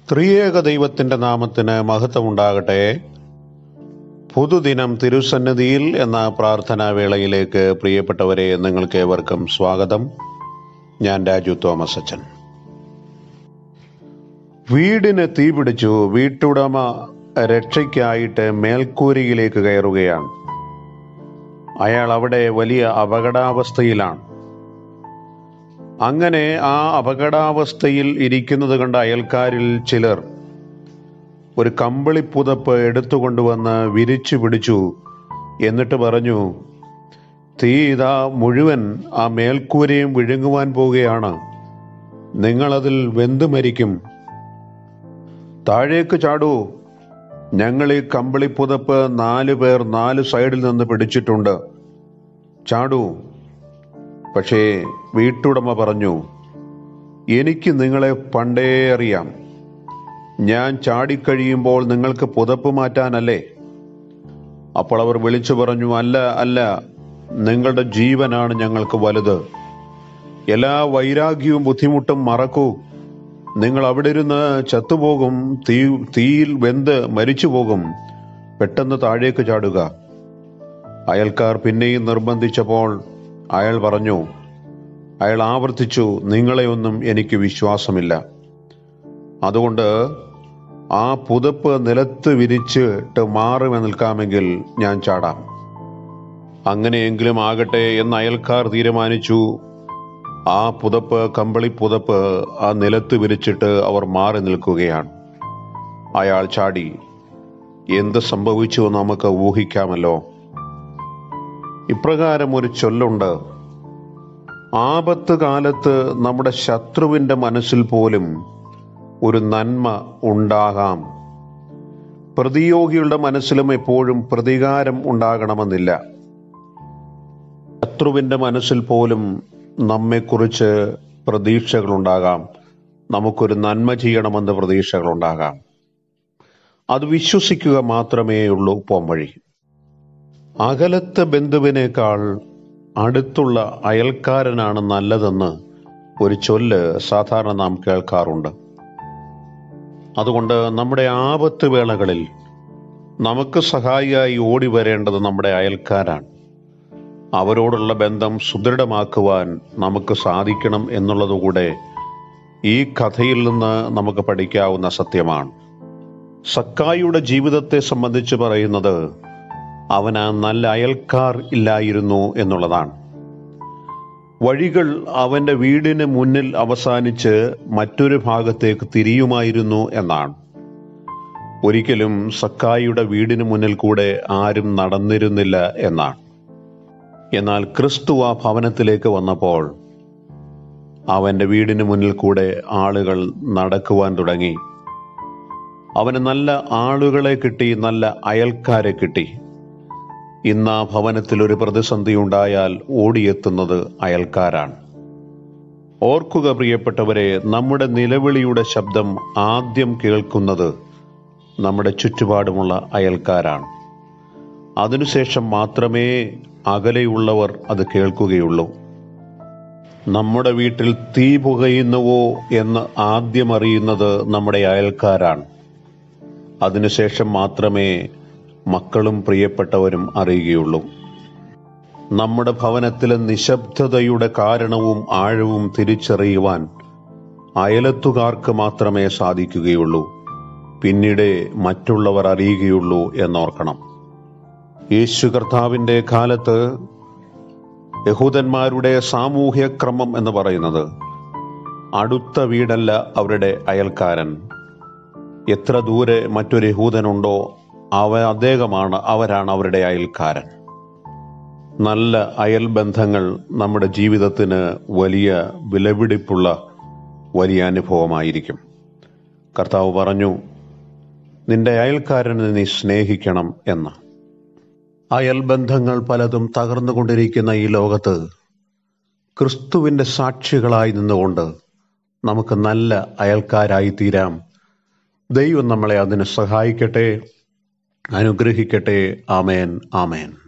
ത്രിയേക ദൈവത്തിന്റെ നാമത്തിന് മഹത്വമുണ്ടാകട്ടെ പുതുദിനം തിരുസന്നിധിയിൽ എന്ന പ്രാർത്ഥനാ വേളയിലേക്ക് പ്രിയപ്പെട്ടവരെ നിങ്ങൾക്ക് ഏവർക്കും സ്വാഗതം ഞാൻ രാജു തോമസ് അച്ഛൻ വീടിന് തീ പിടിച്ചു വീട്ടുടമ രക്ഷയ്ക്കായിട്ട് മേൽക്കൂരയിലേക്ക് കയറുകയാണ് അയാൾ അവിടെ വലിയ അപകടാവസ്ഥയിലാണ് അങ്ങനെ ആ അപകടാവസ്ഥയിൽ ഇരിക്കുന്നത് കണ്ട അയൽക്കാരിൽ ചിലർ ഒരു കമ്പിളിപ്പുതപ്പ് എടുത്തുകൊണ്ടുവന്ന് വിരിച്ചു പിടിച്ചു എന്നിട്ട് പറഞ്ഞു തീ ഇതാ മുഴുവൻ ആ മേൽക്കൂരയും വിഴുങ്ങുവാൻ പോവുകയാണ് നിങ്ങളതിൽ വെന്തു മരിക്കും താഴേക്ക് ചാടൂ ഞങ്ങൾ ഈ കമ്പിളിപ്പുതപ്പ് നാല് പേർ നാല് സൈഡിൽ നിന്ന് പിടിച്ചിട്ടുണ്ട് ചാടൂ പക്ഷേ വീട്ടുടമ പറഞ്ഞു എനിക്ക് നിങ്ങളെ പണ്ടേ അറിയാം ഞാൻ ചാടിക്കഴിയുമ്പോൾ നിങ്ങൾക്ക് പുതപ്പ് മാറ്റാനല്ലേ അപ്പോൾ അവർ വിളിച്ചു പറഞ്ഞു അല്ല അല്ല നിങ്ങളുടെ ജീവനാണ് ഞങ്ങൾക്ക് വലുത് എല്ലാ വൈരാഗ്യവും ബുദ്ധിമുട്ടും മറക്കൂ നിങ്ങൾ അവിടെ ഇരുന്ന് ചത്തുപോകും തീ തീയിൽ വെന്ത് മരിച്ചു പോകും പെട്ടെന്ന് താഴേക്ക് ചാടുക അയൽക്കാർ പിന്നെയും നിർബന്ധിച്ചപ്പോൾ അയാൾ പറഞ്ഞു അയാൾ ആവർത്തിച്ചു നിങ്ങളെയൊന്നും എനിക്ക് വിശ്വാസമില്ല അതുകൊണ്ട് ആ പുതപ്പ് നിലത്ത് വിരിച്ചിട്ട് മാറി നിൽക്കാമെങ്കിൽ ഞാൻ ചാടാം അങ്ങനെയെങ്കിലും ആകട്ടെ എന്ന് അയൽക്കാർ തീരുമാനിച്ചു ആ പുതപ്പ് കമ്പിളി പുതപ്പ് ആ നിലത്ത് വിരിച്ചിട്ട് അവർ മാറി നിൽക്കുകയാണ് അയാൾ ചാടി എന്ത് സംഭവിച്ചു നമുക്ക് ഊഹിക്കാമല്ലോ ഇപ്രകാരം ഒരു ചൊല്ലുണ്ട് ആപത്ത് കാലത്ത് നമ്മുടെ ശത്രുവിന്റെ മനസ്സിൽ പോലും ഒരു നന്മ ഉണ്ടാകാം പ്രതിയോഗികളുടെ മനസ്സിലും എപ്പോഴും പ്രതികാരം ഉണ്ടാകണമെന്നില്ല ശത്രുവിന്റെ മനസ്സിൽ പോലും നമ്മെക്കുറിച്ച് പ്രതീക്ഷകളുണ്ടാകാം നമുക്കൊരു നന്മ ചെയ്യണമെന്ന് പ്രതീക്ഷകളുണ്ടാകാം അത് വിശ്വസിക്കുക മാത്രമേ ഉള്ളൂ പോംവഴി അകലത്തെ ബന്ധുവിനേക്കാൾ അടുത്തുള്ള അയൽക്കാരനാണ് നല്ലതെന്ന് ഒരു ചൊല്ല് സാധാരണ നാം കേൾക്കാറുണ്ട് അതുകൊണ്ട് നമ്മുടെ ആപത്ത് വേളകളിൽ നമുക്ക് സഹായിയായി ഓടി വരേണ്ടത് നമ്മുടെ അയൽക്കാരാണ് അവരോടുള്ള ബന്ധം സുദൃഢമാക്കുവാൻ നമുക്ക് സാധിക്കണം എന്നുള്ളതുകൂടെ ഈ കഥയിൽ നിന്ന് നമുക്ക് പഠിക്കാവുന്ന സത്യമാണ് സക്കായിയുടെ ജീവിതത്തെ സംബന്ധിച്ച് പറയുന്നത് അവന് നല്ല അയൽക്കാർ ഇല്ലായിരുന്നു എന്നുള്ളതാണ് വഴികൾ അവന്റെ വീടിന് മുന്നിൽ അവസാനിച്ച് മറ്റൊരു ഭാഗത്തേക്ക് തിരിയുമായിരുന്നു എന്നാണ് ഒരിക്കലും സക്കായിയുടെ വീടിന് മുന്നിൽ കൂടെ ആരും നടന്നിരുന്നില്ല എന്നാണ് എന്നാൽ ക്രിസ്തു ആ ഭവനത്തിലേക്ക് വന്നപ്പോൾ അവന്റെ വീടിന് മുന്നിൽ കൂടെ ആളുകൾ നടക്കുവാൻ തുടങ്ങി അവന് നല്ല ആളുകളെ കിട്ടി നല്ല അയൽക്കാരെ കിട്ടി ഇന്ന് ആ ഭവനത്തിൽ ഒരു പ്രതിസന്ധി ഉണ്ടായാൽ ഓടിയെത്തുന്നത് അയൽക്കാരാണ് ഓർക്കുക പ്രിയപ്പെട്ടവരെ നമ്മുടെ നിലവിളിയുടെ ശബ്ദം ആദ്യം കേൾക്കുന്നത് നമ്മുടെ ചുറ്റുപാടുമുള്ള അയൽക്കാരാണ് അതിനുശേഷം മാത്രമേ അകലെയുള്ളവർ അത് കേൾക്കുകയുള്ളൂ നമ്മുടെ വീട്ടിൽ തീ പുകയുന്നുവോ എന്ന് ആദ്യം അറിയുന്നത് നമ്മുടെ അയൽക്കാരാണ് അതിനുശേഷം മാത്രമേ മക്കളും പ്രിയപ്പെട്ടവരും അറിയുകയുള്ളൂ നമ്മുടെ ഭവനത്തിലെ നിശബ്ദതയുടെ കാരണവും ആഴവും തിരിച്ചറിയുവാൻ അയലത്തുകാർക്ക് മാത്രമേ സാധിക്കുകയുള്ളൂ പിന്നീട് മറ്റുള്ളവർ അറിയുകയുള്ളൂ എന്നോർക്കണം യേശു കർത്താവിന്റെ കാലത്ത് യഹൂദന്മാരുടെ സാമൂഹ്യ ക്രമം എന്ന് പറയുന്നത് അടുത്ത വീടല്ല അവരുടെ അയൽക്കാരൻ എത്ര ദൂരെ മറ്റൊരു യഹൂദനുണ്ടോ അവ അദ്ദേഹമാണ് അവരാണ് അവരുടെ അയൽക്കാരൻ നല്ല അയൽ ബന്ധങ്ങൾ നമ്മുടെ ജീവിതത്തിന് വലിയ വിലപിടിപ്പുള്ള വലിയ അനുഭവമായിരിക്കും കർത്താവ് പറഞ്ഞു നിന്റെ അയൽക്കാരനെ നീ സ്നേഹിക്കണം എന്ന് അയൽ ബന്ധങ്ങൾ പലതും തകർന്നുകൊണ്ടിരിക്കുന്ന ഈ ലോകത്ത് ക്രിസ്തുവിന്റെ സാക്ഷികളായി നിന്നുകൊണ്ട് നമുക്ക് നല്ല അയൽക്കാരായി തീരാം ദൈവം നമ്മളെ അതിന് സഹായിക്കട്ടെ അനുഗ്രഹിക്കട്ടെ ആമേൻ ആമേൻ